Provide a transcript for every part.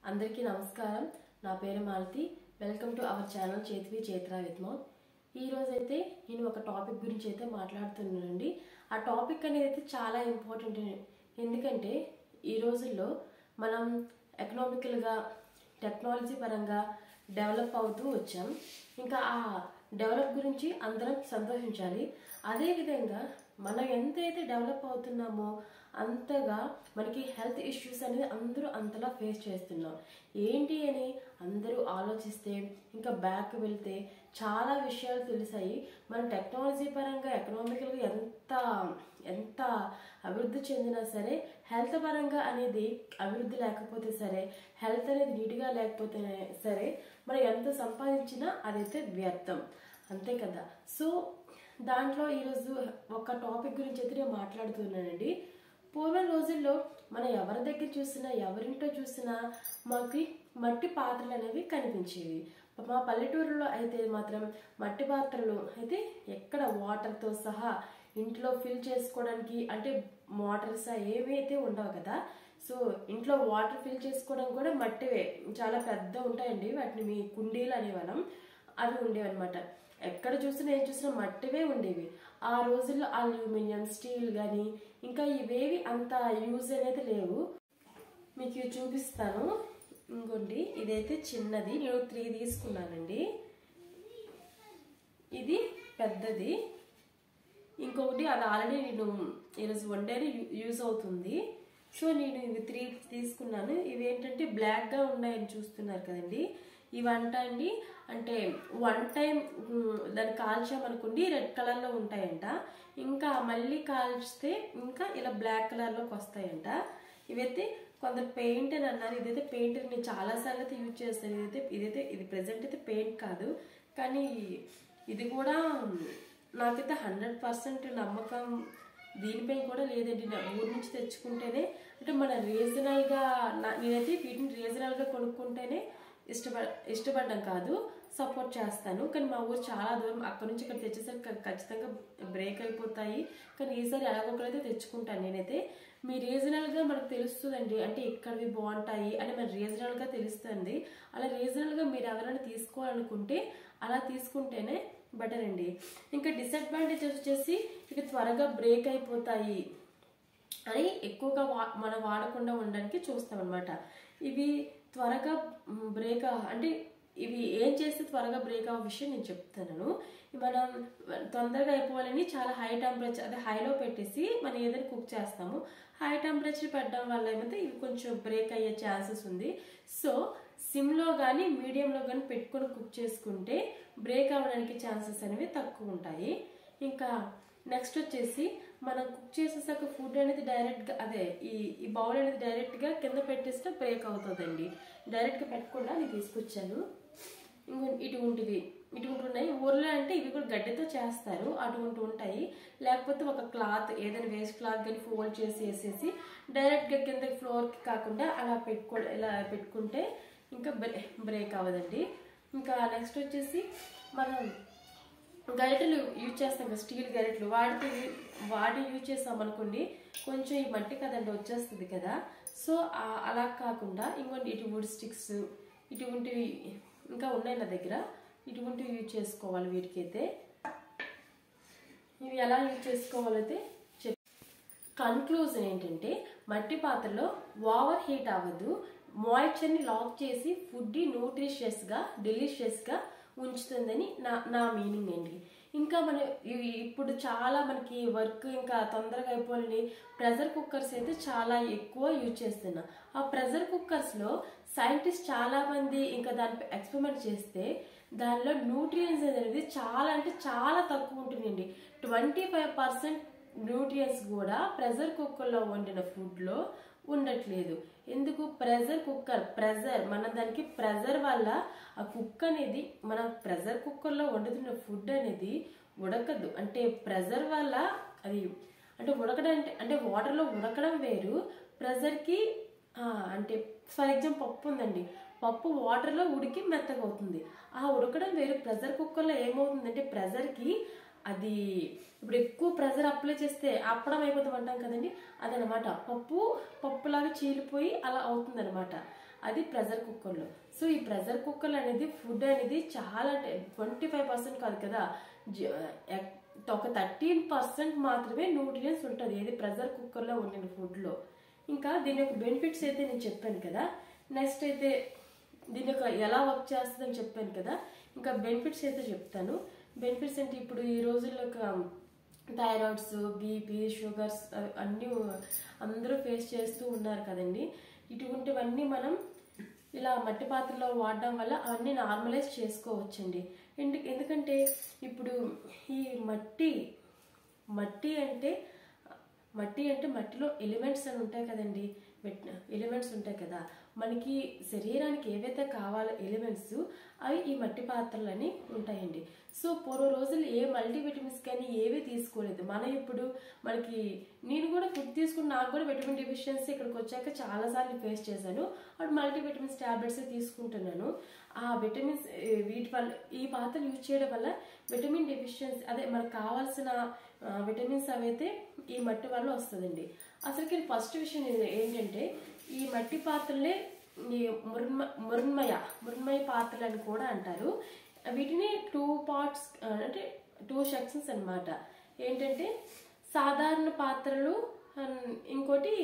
అందరికీ నమస్కారం నా పేరు Malathi welcome to our channel చేతివి చేత్రా విత్మో ఈ రోజైతే నేను ఒక టాపిక్ గురించి అయితే మాట్లాడుతున్నానండి ఆ టాపిక్ అనేది అయితే చాలా ఇంపార్టెంట్ ఎందుకంటే ఈ రోజుల్లో మనం ఎకనామికల్గా టెక్నాలజీ పరంగా డెవలప్ అవుతూ వచ్చాం ఇంకా ఆ డెవలప్ గురించి అందరం సంతోషించాలి అదేవిధంగా మనం ఎంతైతే డెవలప్ అవుతున్నామో అంతగా మనకి హెల్త్ ఇష్యూస్ అనేది అందరూ అంతలా ఫేస్ చేస్తున్నాం ఏంటి అని అందరూ ఆలోచిస్తే ఇంకా బ్యాక్ వెళ్తే చాలా విషయాలు తెలిసాయి మనం టెక్నాలజీ పరంగా ఎకనామికల్గా ఎంత ఎంత అభివృద్ధి చెందినా సరే హెల్త్ పరంగా అనేది అభివృద్ధి లేకపోతే సరే హెల్త్ అనేది నీట్గా లేకపోతే సరే మనం ఎంత సంపాదించినా అదైతే వ్యర్థం అంతే కదా సో దాంట్లో ఈరోజు ఒక టాపిక్ గురించి అయితే నేను మాట్లాడుతున్నానండి పూర్వం రోజుల్లో మనం ఎవరి దగ్గర చూసినా ఎవరింటో చూసినా మాకు మట్టి పాత్రలు అనేవి కనిపించేవి మా పల్లెటూరులో అయితే మాత్రం మట్టి పాత్రలు అయితే ఎక్కడ వాటర్తో సహా ఇంట్లో ఫిల్ చేసుకోవడానికి అంటే మోటార్స్ ఏవైతే ఉండవు కదా సో ఇంట్లో వాటర్ ఫిల్ చేసుకోవడం కూడా మట్టివే చాలా పెద్ద ఉంటాయండి వాటిని మీ కుండీలు అనేవాళ్ళం అవి ఉండేవన్నమాట ఎక్కడ చూసినా ఏం చూసినా మట్టివే ఉండేవి ఆ రోజుల్లో అల్యూమినియం స్టీల్ కానీ ఇంకా ఇవేవి అంత యూజ్ అనేది లేవు మీకు ఇవి చూపిస్తాను ఇంకోండి ఇదైతే చిన్నది నేను త్రీ తీసుకున్నానండి ఇది పెద్దది ఇంకొకటి అది ఆల్రెడీ నేను ఈరోజు వన్ డే యూజ్ అవుతుంది సో నేను ఇవి త్రీ తీసుకున్నాను ఇవి ఏంటంటే బ్లాక్గా ఉన్నాయని చూస్తున్నారు కదండి ఇవంట అండి అంటే వన్ టైం దాన్ని కాల్చామనుకోండి రెడ్ కలర్లో ఉంటాయంట ఇంకా మళ్ళీ కాల్చితే ఇంకా ఇలా బ్లాక్ కలర్లోకి వస్తాయంట ఇవైతే కొంత పెయింట్ అని అన్నారు ఇదైతే పెయింట్ నేను చాలాసార్లు అయితే యూజ్ చేస్తాను ఇదైతే ఇదైతే ఇది ప్రజెంట్ అయితే పెయింట్ కాదు కానీ ఇది కూడా నాకైతే హండ్రెడ్ పర్సెంట్ నమ్మకం దీనిపై కూడా లేదండి నా ఊరి నుంచి తెచ్చుకుంటేనే అంటే మన రీజనల్గా నేనైతే వీటిని రీజనల్గా కొనుక్కుంటేనే ఇష్టపడ ఇష్టపడడం కాదు సపోర్ట్ చేస్తాను కానీ మా ఊరు చాలా దూరం అక్కడ నుంచి ఇక్కడ తెచ్చేసరికి ఖచ్చితంగా బ్రేక్ అయిపోతాయి కానీ ఈసారి ఎలాగొకరైతే తెచ్చుకుంటాను నేనైతే మీ రీజనల్గా మనకు తెలుస్తుందండి అంటే ఇక్కడవి బాగుంటాయి అని మన రీజనల్గా తెలుస్తుంది అలా రీజనల్గా మీరు ఎవరైనా తీసుకోవాలనుకుంటే అలా తీసుకుంటేనే బెటర్ అండి ఇంకా డిసడ్వాంటేజెస్ వచ్చేసి ఇక త్వరగా బ్రేక్ అయిపోతాయి అని ఎక్కువగా వా మనం వాడకుండా ఉండడానికి చూస్తాం అనమాట ఇవి త్వరగా బ్రేక్ అంటే ఇవి ఏం చేస్తే త్వరగా బ్రేక్ అవ్వ విషయం నేను చెప్తున్నాను మనం తొందరగా అయిపోవాలని చాలా హై టెంపరేచర్ అదే హైలో పెట్టేసి మనం ఏదైనా కుక్ చేస్తాము హై టెంపరేచర్ పెట్టడం వల్ల ఏమైతే ఇవి కొంచెం బ్రేక్ అయ్యే ఛాన్సెస్ ఉంది సో సిమ్లో కానీ మీడియంలో కానీ పెట్టుకొని కుక్ చేసుకుంటే బ్రేక్ అవ్వడానికి ఛాన్సెస్ అనేవి తక్కువ ఉంటాయి ఇంకా నెక్స్ట్ వచ్చేసి మనం కుక్ చేసేసాక ఫుడ్ అనేది డైరెక్ట్గా అదే ఈ ఈ బౌల్ అనేది డైరెక్ట్గా కింద పెట్టేస్తే బ్రేక్ అవుతుందండి డైరెక్ట్గా పెట్టకుండా నేను తీసుకొచ్చాను ఇంకో ఇటువంటివి ఇటువంటి ఉన్నాయి ఊర్లో అంటే ఇవి కూడా గడ్డతో చేస్తారు అటువంటి ఉంటాయి లేకపోతే ఒక క్లాత్ ఏదైనా వేస్ట్ క్లాత్ కానీ ఫోల్డ్ చేసి వేసేసి డైరెక్ట్గా కింద ఫ్లోర్కి కాకుండా అలా పెట్టుకో ఇలా పెట్టుకుంటే ఇంకా బ్రే బ్రేక్ అవ్వదండి ఇంకా నెక్స్ట్ వచ్చేసి మనం గరిటెలు యూజ్ చేస్తాం కదా స్టీల్ గరిటెలు వాటితో వాటి యూజ్ చేస్తాం అనుకోండి కొంచెం ఈ మట్టి కదండి వచ్చేస్తుంది కదా సో అలా కాకుండా ఇంకొన్ని ఇటు వుడ్ స్టిక్స్ ఇటువంటివి ఇంకా ఉన్నాయి నా దగ్గర ఇటువంటివి యూజ్ చేసుకోవాలి వీటికైతే ఇవి ఎలా యూజ్ చేసుకోవాలైతే చెప్ కన్క్లూజన్ ఏంటంటే మట్టి పాత్రలో ఓవర్ హీట్ అవ్వదు మాయిశ్చర్ని లాక్ చేసి ఫుడ్ న్యూట్రిషియస్గా డెలిషియస్గా ఉంచుతుందని నా నా మీనింగ్ అండి ఇంకా మన ఇప్పుడు చాలా మనకి వర్క్ ఇంకా తొందరగా అయిపోవాలని ప్రెషర్ కుక్కర్స్ అయితే చాలా ఎక్కువ యూజ్ చేస్తున్నా ఆ ప్రెషర్ కుక్కర్స్లో సైంటిస్ట్ చాలా మంది ఇంకా దానిపై ఎక్స్పెరిమెంట్ చేస్తే దానిలో న్యూట్రియన్స్ అనేది చాలా అంటే చాలా తక్కువ ఉంటుందండి ట్వంటీ ఫైవ్ పర్సెంట్ న్యూట్రియన్స్ కూడా ప్రెషర్ కుక్కర్లో వండిన ఫుడ్లో ఉండట్లేదు ఎందుకు ప్రెషర్ కుక్కర్ ప్రెషర్ మన దానికి ప్రెషర్ వల్ల ఆ కుక్ అనేది మన ప్రెషర్ కుక్కర్లో వండుతున్న ఫుడ్ అనేది ఉడకదు అంటే ప్రెషర్ వల్ల అది అంటే ఉడకడం అంటే అంటే వాటర్లో ఉడకడం వేరు ప్రెషర్కి అంటే ఫర్ ఎగ్జాంపుల్ పప్పు ఉందండి పప్పు వాటర్లో ఉడికి మెత్తగా అవుతుంది ఆ ఉడకడం వేరు ప్రెషర్ కుక్కర్లో ఏమవుతుందంటే ప్రెషర్కి అది ఇప్పుడు ఎక్కువ ప్రెషర్ అప్లై చేస్తే అప్పడం అయిపోతాం అంటాం కదండి అదనమాట పప్పు పప్పులాగా చీలిపోయి అలా అవుతుందనమాట అది ప్రెషర్ కుక్కర్లో సో ఈ ప్రెషర్ కుక్కర్ అనేది ఫుడ్ అనేది చాలా ట్వంటీ ఫైవ్ పర్సెంట్ కాదు కదా జ- ఎక్- ఒక థర్టీన్ పర్సెంట్ మాత్రమే న్యూట్రియన్స్ ఉంటుంది ఏది ప్రెషర్ కుక్కర్లో ఉండిన ఫుడ్లో ఇంకా దీని యొక్క బెనిఫిట్స్ అయితే నేను చెప్పాను కదా నెక్స్ట్ అయితే దీని యొక్క ఎలా వర్క్ చేస్తుందని చెప్పాను కదా ఇంకా బెనిఫిట్స్ అయితే చెప్తాను బెనిఫిట్స్ అంటే ఇప్పుడు ఈ రోజుల్లో ఒక థైరాయిడ్స్ బీపీ షుగర్స్ అవి అన్నీ అందరూ ఫేస్ చేస్తూ ఉన్నారు కదండి ఇటువంటివన్నీ మనం ఇలా మట్టి పాత్రలో వాడడం వల్ల అవన్నీ నార్మలైజ్ చేసుకోవచ్చండి ఎందు- ఎందుకంటే ఇప్పుడు ఈ మట్టి మట్టి అంటే మట్టి అంటే మట్టిలో ఎలిమెంట్స్ అని ఉంటాయి కదండి ఎలిమెంట్స్ ఉంటాయి కదా మనకి శరీరానికి ఏవైతే కావాలో ఎలిమెంట్స్ అవి ఈ మట్టి పాత్రలని ఉంటాయండి సో పూర్వ రోజులు ఏ మల్టీవిటమిన్స్ కానీ ఏవి తీసుకోలేదు మనం ఇప్పుడు మనకి నేను కూడా ఫుడ్ తీసుకుని నాకు కూడా విటమిన్ డెఫిషియన్సీ ఇక్కడికి వచ్చాక చాలాసార్లు ఫేస్ చేశాను అప్పుడు మల్టీవిటమిన్స్ ట్యాబ్లెట్స్ తీసుకుంటున్నాను ఆ విటమిన్స్ ఏ, వీటి వల్ల ఈ పాత్రలు యూజ్ చేయడం వల్ల విటమిన్ డెఫిషియన్సీ అదే మనకు కావాల్సిన ఆ, విటమిన్స్ అవైతే ఈ మట్టి వల్ల వస్తుందండి అసలుకి ఫస్ట్ విషయం ఇది ఏంటంటే ఈ మట్టి పాత్రలే ఈ ముర్మ ముర్మయ ముర్మయ పాత్రలు అని కూడా అంటారు వీటిని టూ పార్ట్స్ అంటే టూ సెక్షన్స్ అన్నమాట ఏంటంటే సాధారణ పాత్రలు అండ్ ఇంకోటి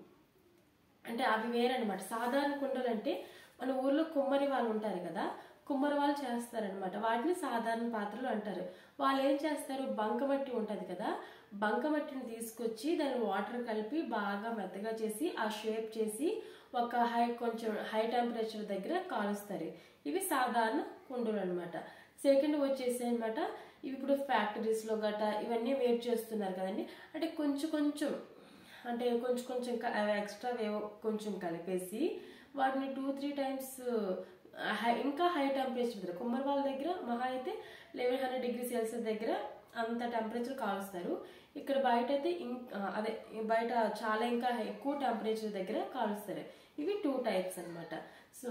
అంటే అవి వేరనమాట సాధారణ కుండలు అంటే మన ఊర్లో కుమ్మరి వాళ్ళు ఉంటారు కదా కుమ్మరి వాళ్ళు చేస్తారనమాట వాటిని సాధారణ పాత్రలు అంటారు వాళ్ళు ఏం చేస్తారు బంకమట్టి ఉంటుంది కదా బంకమట్టిని తీసుకొచ్చి దాని వాటర్ కలిపి బాగా మెత్తగా చేసి ఆ షేప్ చేసి ఒక హై కొంచెం హై టెంపరేచర్ దగ్గర కాలుస్తారు ఇవి సాధారణ కుండలు అనమాట సెకండ్ వచ్చేసి అనమాట ఇవి ఇప్పుడు ఫ్యాక్టరీస్లో గట ఇవన్నీ వేట్ చేస్తున్నారు కదండి అంటే కొంచెం కొంచెం అంటే కొంచెం కొంచెం ఎక్స్ట్రా వేవ్ కొంచెం కలిపేసి వాటిని టూ త్రీ టైమ్స్ హై ఇంకా హై టెంపరేచర్ దగ్గర కుమ్మరి వాళ్ళ దగ్గర మహా అయితే లెవెన్ హండ్రెడ్ డిగ్రీ సెల్సియస్ దగ్గర అంత టెంపరేచర్ కాలుస్తారు ఇక్కడ బయట అయితే ఇం- ఆ, అదే బయట చాలా ఇంకా ఎక్కువ టెంపరేచర్ దగ్గర కాలుస్తారు ఇవి టూ టైప్స్ అన్నమాట సో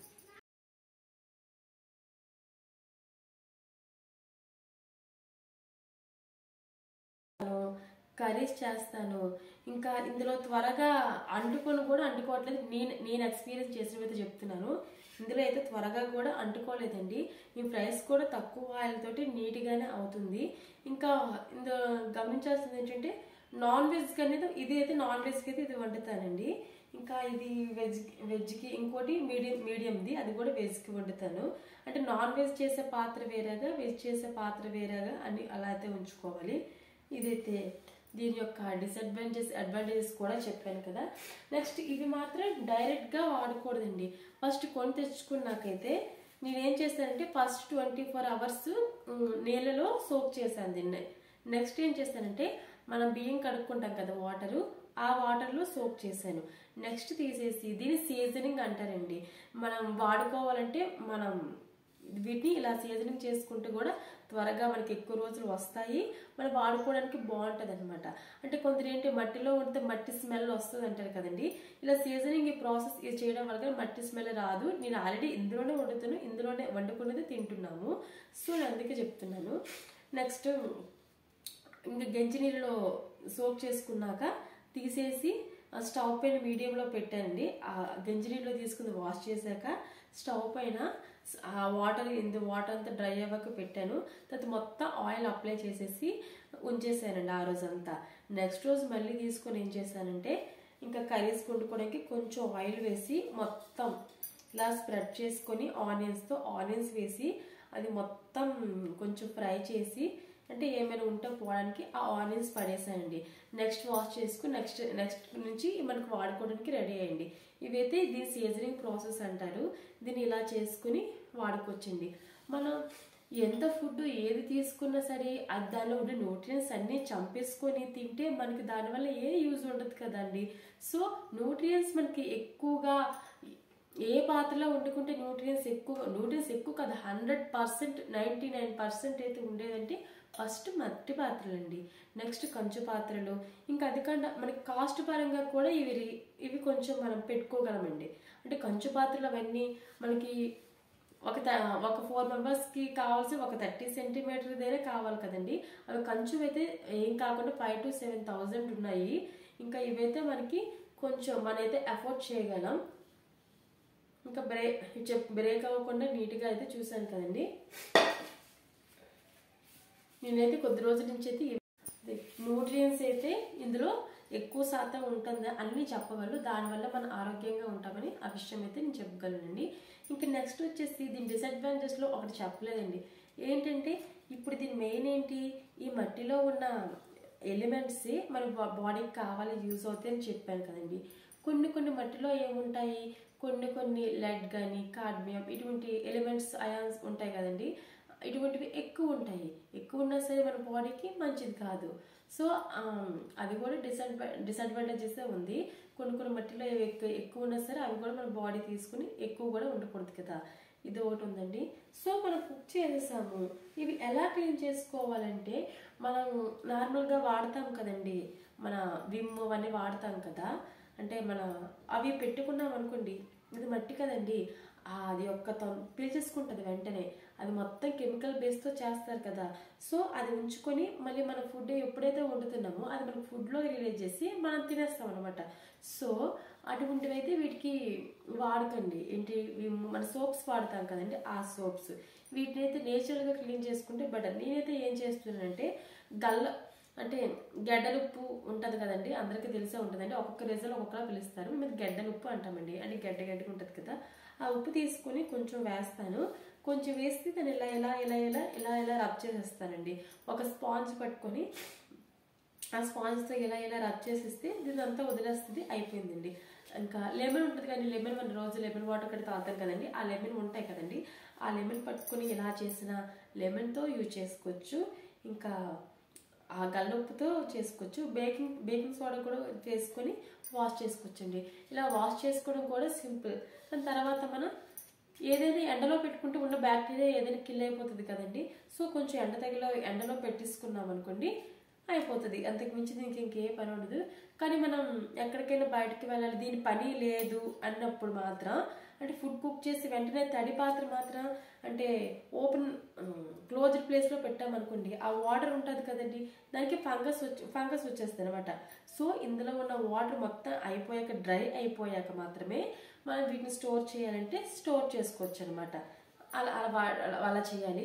కర్రీస్ చేస్తాను ఇంకా ఇందులో త్వరగా అంటుకొని కూడా అంటుకోవట్లేదు నేను నేను ఎక్స్పీరియన్స్ చేసినవైతే చెప్తున్నాను ఇందులో అయితే త్వరగా కూడా అంటుకోలేదండి ఈ ప్రైస్ కూడా తక్కువ ఆయిల్ తోటి నీట్గానే అవుతుంది ఇంకా ఇందులో గమనించాల్సింది ఏంటంటే నాన్ వెజ్ అనేది ఇది అయితే నాన్ వెజ్కి అయితే ఇది వండుతానండి ఇంకా ఇది వెజ్ వెజ్కి ఇంకోటి మీడియం మీడియంది అది కూడా వెజ్కి వండుతాను అంటే నాన్ వెజ్ చేసే పాత్ర వేరేగా వెజ్ చేసే పాత్ర వేరేగా అని అలా అయితే ఉంచుకోవాలి ఇదైతే దీని యొక్క డిసడ్వాంటేజెస్ అడ్వాంటేజెస్ కూడా చెప్పాను కదా నెక్స్ట్ ఇవి మాత్రం డైరెక్ట్గా వాడకూడదండి ఫస్ట్ కొని తెచ్చుకున్నాకైతే నేనేం చేస్తానంటే ఫస్ట్ ట్వంటీ ఫోర్ అవర్స్ నీళ్ళలో సోక్ చేశాను దీన్ని నెక్స్ట్ ఏం చేస్తానంటే మనం బియ్యం కడుక్కుంటాం కదా వాటరు ఆ వాటర్లో సోక్ చేశాను నెక్స్ట్ తీసేసి దీన్ని సీజనింగ్ అంటారండి మనం వాడుకోవాలంటే మనం వీటిని ఇలా సీజనింగ్ చేసుకుంటే కూడా త్వరగా మనకి ఎక్కువ రోజులు వస్తాయి మనం వాడుకోవడానికి బాగుంటుంది అనమాట అంటే కొందరు ఏంటి మట్టిలో ఉంటే మట్టి స్మెల్ వస్తుంది అంటారు కదండి ఇలా సీజనింగ్ ఈ ప్రాసెస్ ఇది చేయడం వల్ల కానీ మట్టి స్మెల్ రాదు నేను ఆల్రెడీ ఇందులోనే వండుతాను ఇందులోనే వండుకున్నది తింటున్నాము సో నేను అందుకే చెప్తున్నాను నెక్స్ట్ ఇంకా గంజి నీళ్ళలో సోప్ చేసుకున్నాక తీసేసి ఆ స్టవ్ పైన మీడియంలో పెట్టండి ఆ గంజి నీళ్ళలో తీసుకుని వాష్ చేశాక స్టవ్ పైన ఆ వాటర్ ఇందు వాటర్ అంతా డ్రై అవ్వక పెట్టాను తర్వాత మొత్తం ఆయిల్ అప్లై చేసేసి ఉంచేసానండి ఆ రోజంతా నెక్స్ట్ రోజు మళ్ళీ తీసుకొని ఏం చేశానంటే ఇంకా కర్రీస్ వండుకోవడానికి కొంచెం ఆయిల్ వేసి మొత్తం ఇలా స్ప్రెడ్ చేసుకొని ఆనియన్స్తో ఆనియన్స్ వేసి అది మొత్తం కొంచెం ఫ్రై చేసి అంటే ఏమైనా ఉంటే పోవడానికి ఆ ఆనియన్స్ పడేసానండి నెక్స్ట్ వాష్ చేసుకుని నెక్స్ట్ నెక్స్ట్ నుంచి మనకు వాడుకోవడానికి రెడీ అయ్యండి ఇవైతే దీని సీజనింగ్ ప్రాసెస్ అంటారు దీన్ని ఇలా చేసుకుని వాడుకోవచ్చండి మనం ఎంత ఫుడ్ ఏది తీసుకున్నా సరే అది దానిలో ఉండే న్యూట్రియన్స్ అన్నీ చంపేసుకొని తింటే మనకి దానివల్ల ఏ యూజ్ ఉండదు కదండి సో న్యూట్రియన్స్ మనకి ఎక్కువగా ఏ పాత్రలో వండుకుంటే న్యూట్రియన్స్ ఎక్కువ న్యూట్రియన్స్ ఎక్కువ కదా hundred percent ninety nine percent అయితే ఉండేదంటే ఫస్ట్ మట్టి పాత్రలండి నెక్స్ట్ కంచు పాత్రలు ఇంకా అది కాకుండా మనకి కాస్ట్ పరంగా కూడా ఇవి రి- ఇవి కొంచెం మనం పెట్టుకోగలమండి అంటే కంచు పాత్రలు అవన్నీ మనకి ఒక త- ఒక ఫోర్ మెంబర్స్కి కావాల్సి ఒక థర్టీ సెంటీమీటర్దైనా కావాలి కదండి అవి కంచు అయితే ఏం కాకుండా ఫైవ్ టు సెవెన్ థౌజండ్ ఉన్నాయి ఇంకా ఇవైతే మనకి కొంచెం మనైతే అఫోర్డ్ చేయగలం ఇంకా బ్రేక్ చెప్ బ్రేక్ అవ్వకుండా నీట్గా అయితే చూశాను కదండి నేనైతే కొద్ది రోజుల నుంచి అయితే న్యూట్రియన్స్ అయితే ఇందులో ఎక్కువ శాతం ఉంటుంది అన్నీ చెప్పగలరు దానివల్ల మనం ఆరోగ్యంగా ఉంటామని ఆ విషయం అయితే నేను చెప్పగలనండి ఇంకా నెక్స్ట్ వచ్చేసి దీని డిసడ్వాంటేజ్లో ఒకటి చెప్పలేదండి ఏంటంటే ఇప్పుడు దీని మెయిన్ ఏంటి ఈ మట్టిలో ఉన్న ఎలిమెంట్స్ మన బాడీకి కావాలి యూజ్ అవుతాయి అని చెప్పాను కదండి కొన్ని కొన్ని మట్టిలో ఏముంటాయి కొన్ని కొన్ని లెడ్ కానీ కాడ్మియం ఇటువంటి ఎలిమెంట్స్ అయాన్స్ ఉంటాయి కదండి ఇటువంటివి ఎక్కువ ఉంటాయి ఎక్కువ ఉన్నా సరే మన బాడీకి మంచిది కాదు సో అది కూడా డిసడ్వా డిసడ్వాంటేజెస్ ఉంది కొన్ని కొన్ని మట్టిలో ఇవి ఎక్కువ ఎక్కువ ఉన్నా సరే అవి కూడా మన బాడీ తీసుకుని ఎక్కువ కూడా ఉండకూడదు కదా ఇది ఒకటి ఉందండి సో మనం కుక్ చేసేసాము ఇవి ఎలా క్లీన్ చేసుకోవాలంటే మనం నార్మల్గా వాడతాం కదండి మన విమ్ అవన్నీ వాడతాం కదా అంటే మన అవి పెట్టుకున్నాం అనుకోండి ఇది మట్టి కదండి ఆ అది ఒక్క తొం- పీల్చేసుకుంటుంది వెంటనే అది మొత్తం కెమికల్ బేస్తో చేస్తారు కదా సో అది ఉంచుకొని మళ్ళీ మన ఫుడ్ ఎప్పుడైతే వండుతున్నామో అది మన ఫుడ్లో రిలీజ్ చేసి మనం తినేస్తాం అనమాట సో అటువంటివి అయితే వీటికి వాడకండి ఏంటి ఇవి మన సోప్స్ వాడతాం కదండి ఆ సోప్స్ వీటిని అయితే నేచురల్గా క్లీన్ చేసుకుంటే బెటర్ నేనైతే ఏం చేస్తున్నానంటే గల్ల అంటే గెడ్డలుప్పు ఉంటుంది కదండి అందరికీ తెలిసే ఉంటుందండి ఒక్కొక్క రీజన్ ఒక్కొక్కలా పిలుస్తారు మేము గెడ్డలుప్పు అంటామండి అంటే గడ్డ గడ్డగా ఉంటుంది కదా ఆ ఉప్పు తీసుకొని కొంచెం వేస్తాను కొంచెం వేస్తే దాన్ని ఇలా ఇలా ఇలా ఇలా ఇలా ఇలా రబ్ చేసేస్తానండి ఒక స్పాంజ్ పట్టుకొని ఆ స్పాంజ్తో ఇలా ఇలా రబ్ చేసేస్తే దీని అంతా వదిలేస్తుంది అయిపోయిందండి ఇంకా లెమన్ ఉంటుంది కానీ లెమన్ మన రోజు లెమన్ వాటర్ కట్టి తాగుతాం కదండి ఆ లెమన్ ఉంటాయి కదండి ఆ లెమన్ పట్టుకొని ఇలా చేసిన లెమన్తో యూజ్ చేసుకోవచ్చు ఇంకా ఆ గల్లుప్పుతో చేసుకోవచ్చు బేకింగ్ బేకింగ్ సోడా కూడా వేసుకొని వాష్ చేసుకోవచ్చండి ఇలా వాష్ చేసుకోవడం కూడా సింపుల్ దాని తర్వాత మనం ఏదైనా ఎండలో పెట్టుకుంటే ఉన్న బ్యాక్టీరియా ఏదైనా కిల్ అయిపోతుంది కదండి సో కొంచెం ఎండ తగిలో ఎండలో పెట్టేసుకున్నాం అనుకోండి అయిపోతుంది అంతకు మించి దీనికి ఇంకే పని ఉండదు కానీ మనం ఎక్కడికైనా బయటకు వెళ్ళాలి దీని పని లేదు అన్నప్పుడు మాత్రం అంటే ఫుడ్ కుక్ చేసి వెంటనే తడి పాత్ర మాత్రం అంటే ఓపెన్ క్లోజ్డ్ ప్లేస్లో పెట్టామనుకోండి ఆ వాటర్ ఉంటుంది కదండి దానికి ఫంగస్ వచ్చి ఫంగస్ వచ్చేస్తుంది అనమాట సో ఇందులో ఉన్న వాటర్ మొత్తం అయిపోయాక డ్రై అయిపోయాక మాత్రమే మనం వీటిని స్టోర్ చేయాలంటే స్టోర్ చేసుకోవచ్చు అనమాట అలా అలా వా- అలా చేయాలి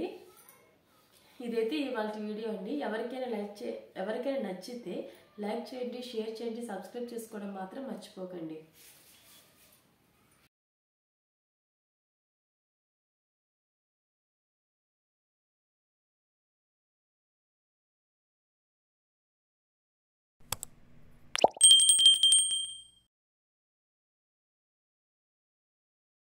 ఇదైతే ఇవాళ వీడియో అండి ఎవరికైనా లైక్ చే ఎవరికైనా నచ్చితే లైక్ చేయండి షేర్ చేయండి సబ్స్క్రైబ్ చేసుకోవడం మాత్రం మర్చిపోకండి